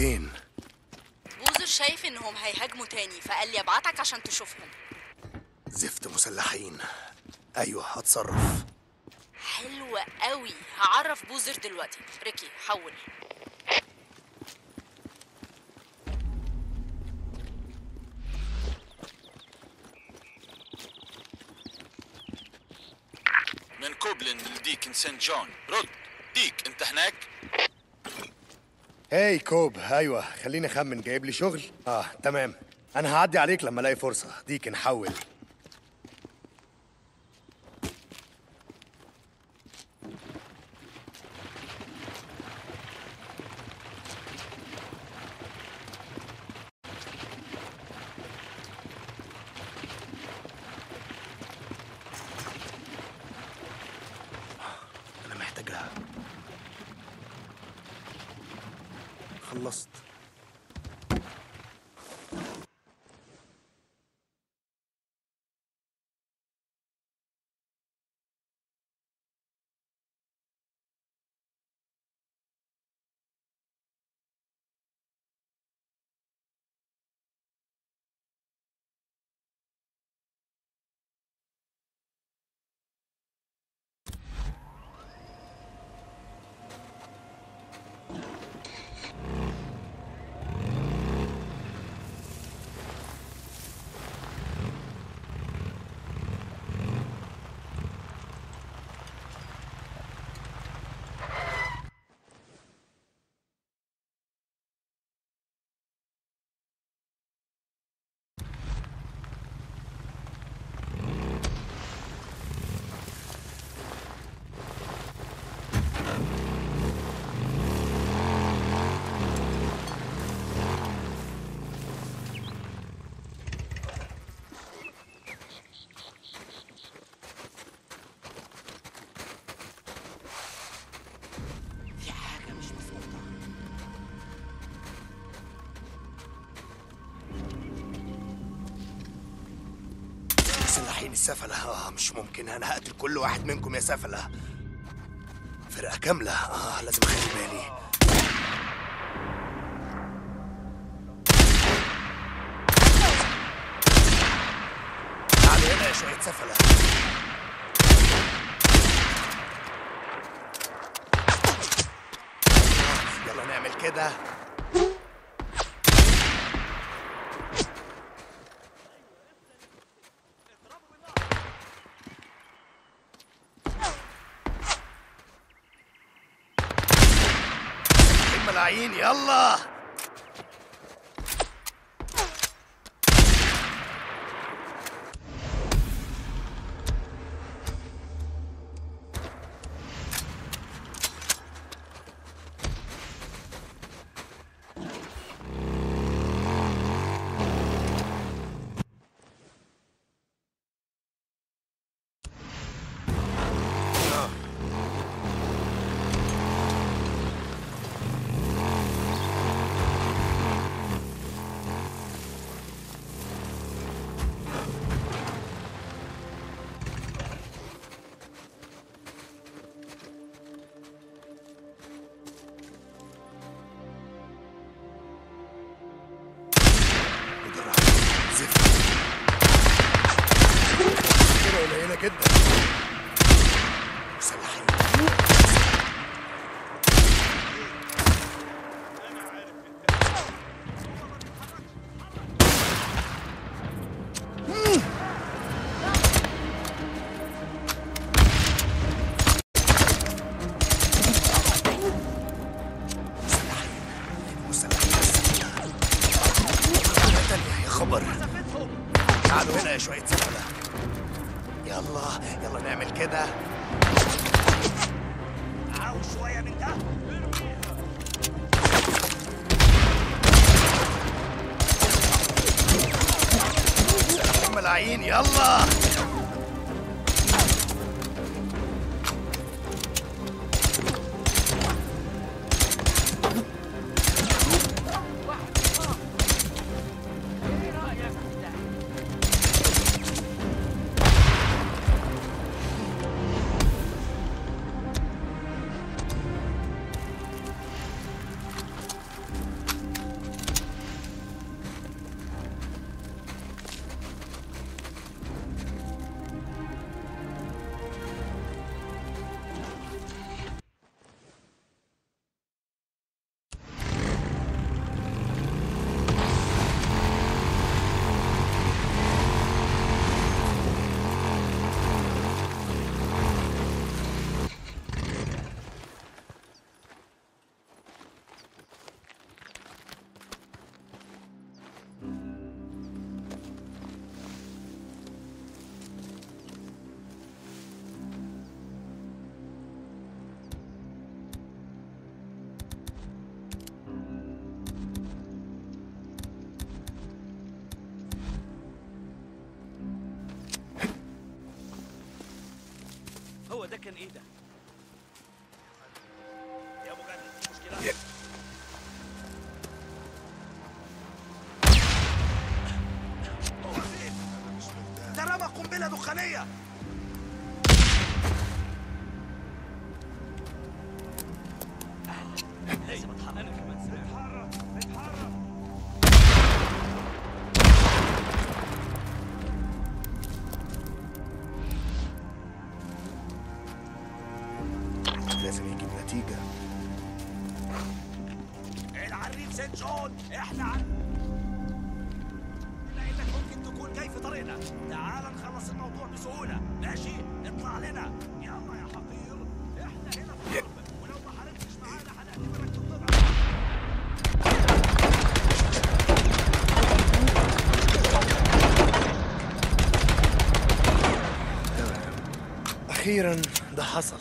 فين بوزر شايف انهم هيهاجموا تاني فقال لي ابعتك عشان تشوفهم زفت مسلحين ايوه هتصرف حلو قوي هعرف بوزر دلوقتي ريكي حول من كوبلن لديكن سانت جون رد ديك انت هناك هاي كوب ايوه خليني اخمن جايب لي شغل اه تمام انا هعدي عليك لما الاقي فرصه ديك نحول انا محتاجها خلصت في حاجة مش مظبوطة مسلحين السفلة اه مش ممكن انا هقتل كل واحد منكم يا سفلة فرقة كاملة اه لازم اخلي بالي تعالوا هنا يا شوية سفلة آه، يلا نعمل كده ملاعين يلا بسرعة. زفت كده قليلة جدا مسلحين مسلحين مسلحين تانية يا خبر تعالوا هنا يا شوية سفلة يلا يلا نعمل كده عاوز شوية من ده ملاعين يلا كان ايه ده؟ يا مجدد في مشكلة؟ هو فين؟ ده رمى قنبلة دخانية لازم اتحرك انا كمان اتحرك اتحرك لازم يجيب نتيجة العريف سيد جون احنا عن لقيتك ممكن تكون جاي في طريقنا تعال نخلص الموضوع بسهولة ماشي اطلع لنا يلا يا حقير احنا هنا في الحرب ولو ما حاربتش معانا هنعتبرك بالضبع أخيرا ده حصل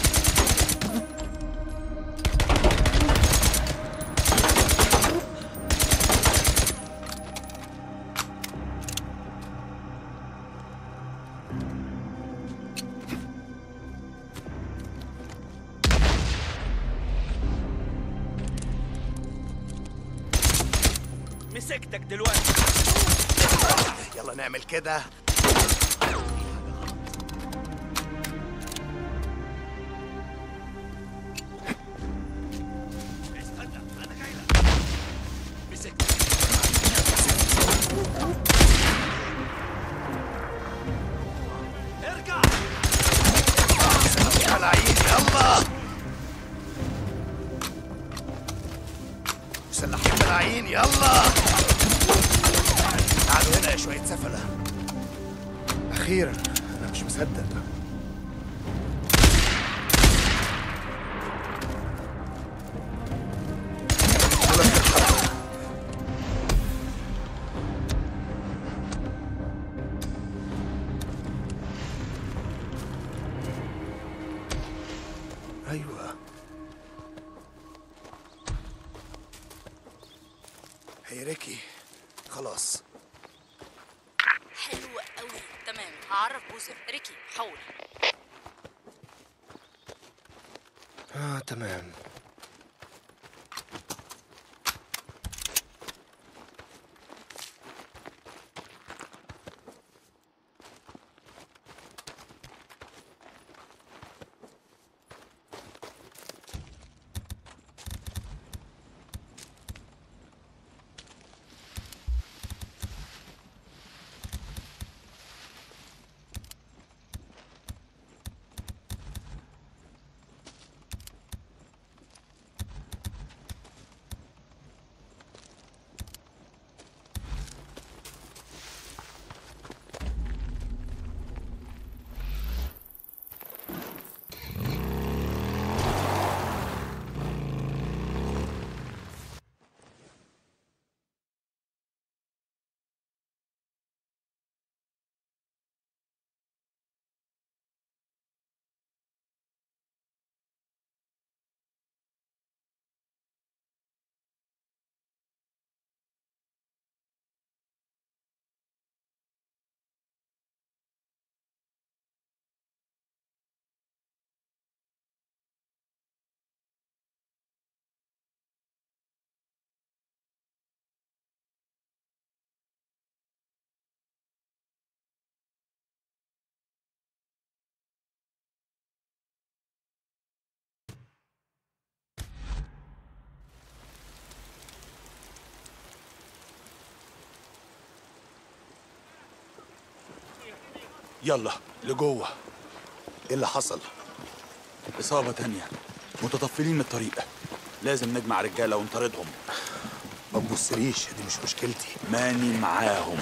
مسكتك دلوقتي يلا نعمل كده استنى انا جاي لك مسكتك ارجع ملايين يلا مسلحين ملايين يلا تعالوا هنا يا شوية سفلة أخيرا أنا مش مصدق ولا بتتحرك. أيوة هي ريكي خلاص حلو قوي تمام هعرف بوزر ريكي حول آه تمام يلا لجوه ايه اللي حصل إصابة تانية متطفلين من الطريق لازم نجمع رجالة ونطاردهم ما تبصليش دي مش مشكلتي ماني معاهم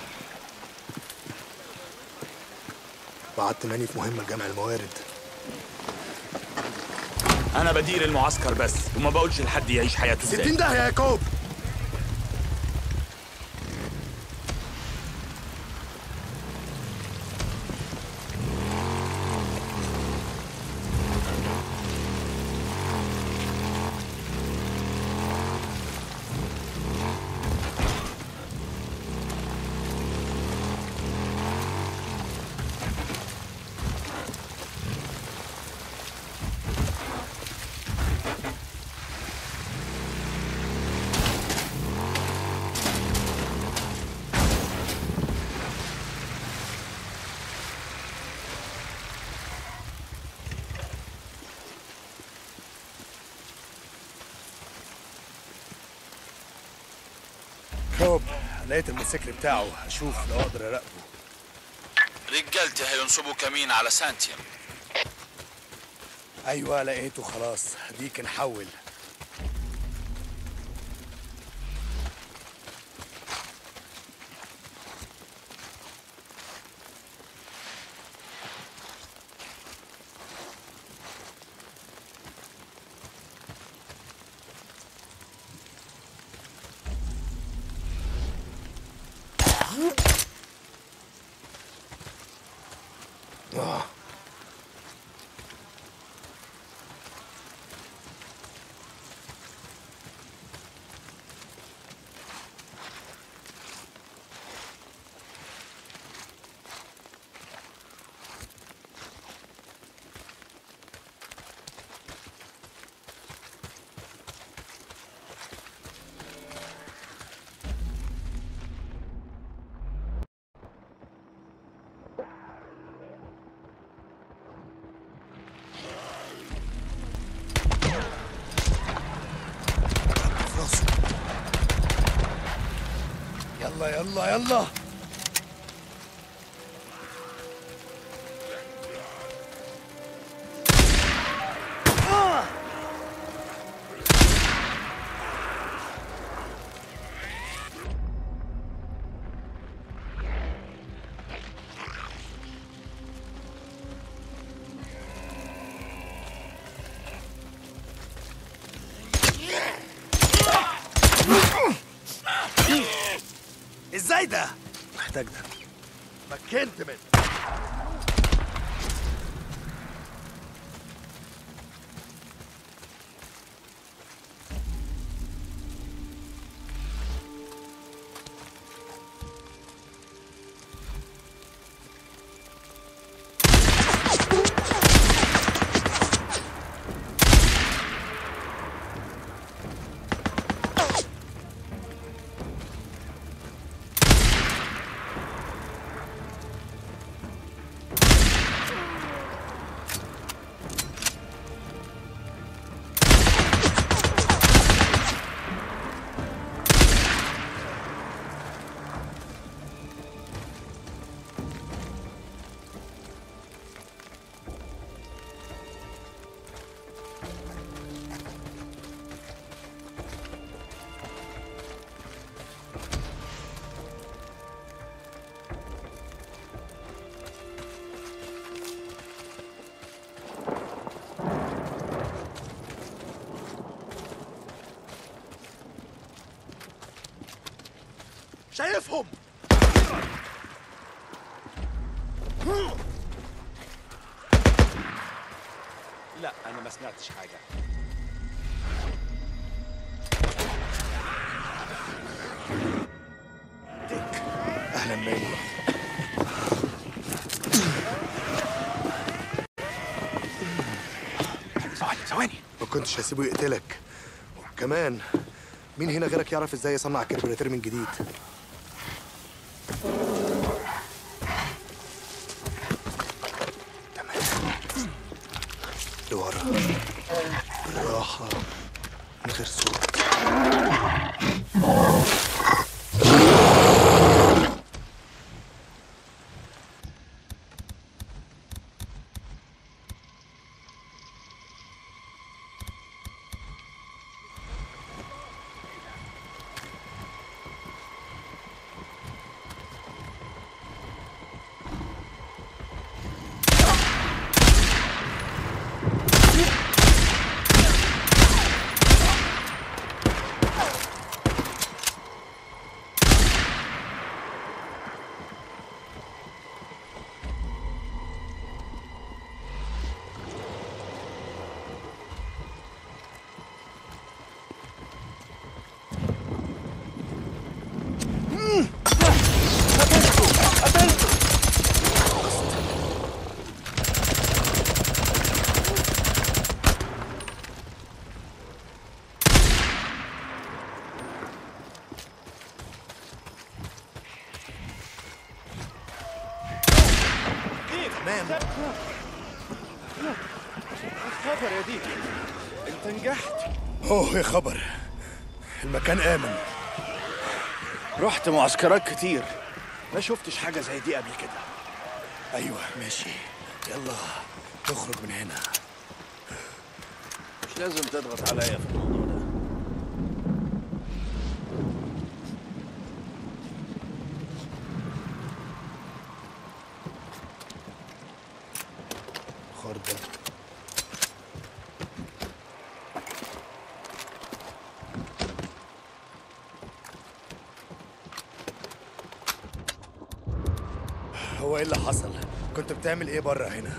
بعت ماني في مهمة لجمع الموارد أنا بدير المعسكر بس وما بقولش لحد يعيش حياته ازاي 60 ده يا يعقوب توب لقيت الموتوسيكل بتاعه اشوف لو اقدر اراقبه رجالتي هينصبوا كمين على سانتيم ايوه لقيته خلاص ديك نحول آه. في راسه يلا يلا يلا ازاي ده محتاج ده مكنت منه شايفهم لا انا ما سمعتش حاجه اهلا بيك ثواني ثواني ما كنتش هسيبه يقتلك كمان مين هنا غيرك يعرف ازاي يصنع كربوراتير من جديد تمام لورا بالراحة من غير صوت تمام خبر يا ديك انت نجحت اوه يا خبر المكان امن رحت معسكرات كتير ما شفتش حاجة زي دي قبل كده ايوه ماشي يلا نخرج من هنا مش لازم تضغط عليا في الموضوع ده خردة هو ايه اللي حصل؟ كنت بتعمل ايه بره هنا؟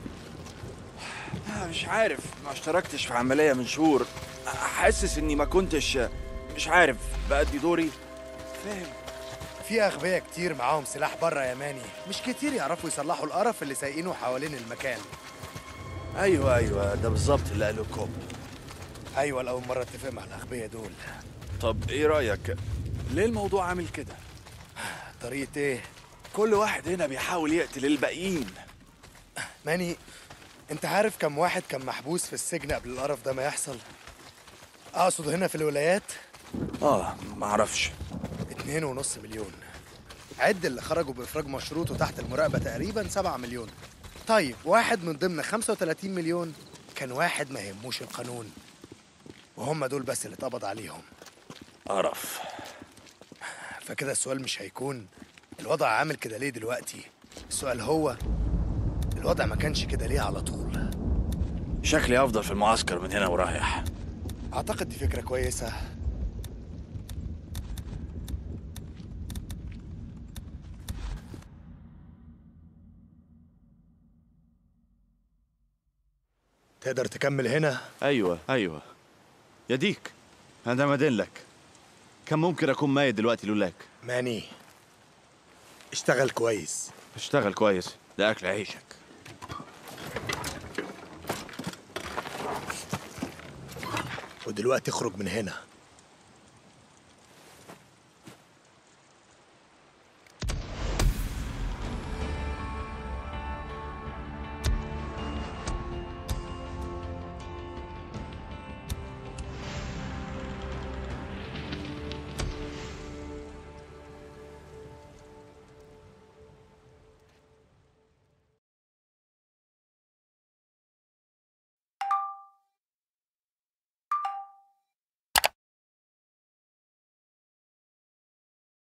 آه، مش عارف ما اشتركتش في عملية من شهور حاسس اني ما كنتش مش عارف بأدي دوري فاهم في اغبياء كتير معاهم سلاح بره يا ماني مش كتير يعرفوا يصلحوا القرف اللي سايقينه حوالين المكان ايوه ايوه ده بالظبط اللي قاله كوب ايوه لاول مره اتفق مع الاغبياء دول طب ايه رأيك ليه الموضوع عامل كده طريقه ايه كل واحد هنا بيحاول يقتل الباقيين ماني انت عارف كم واحد كان محبوس في السجن قبل القرف ده ما يحصل اقصد هنا في الولايات اه ما اعرفش اتنين ونص مليون عد اللي خرجوا بإفراج مشروط وتحت المراقبة تقريبا سبعة مليون طيب واحد من ضمن 35 مليون كان واحد ما يهموش القانون وهم دول بس اللي اتقبض عليهم قرف فكده السؤال مش هيكون الوضع عامل كده ليه دلوقتي السؤال هو الوضع ما كانش كده ليه على طول شكلي افضل في المعسكر من هنا ورايح اعتقد دي فكرة كويسة تقدر تكمل هنا ايوه ايوه يديك انا مدين لك كان ممكن اكون ميت دلوقتي لولاك ماني اشتغل كويس اشتغل كويس ده اكل عيشك ودلوقتي اخرج من هنا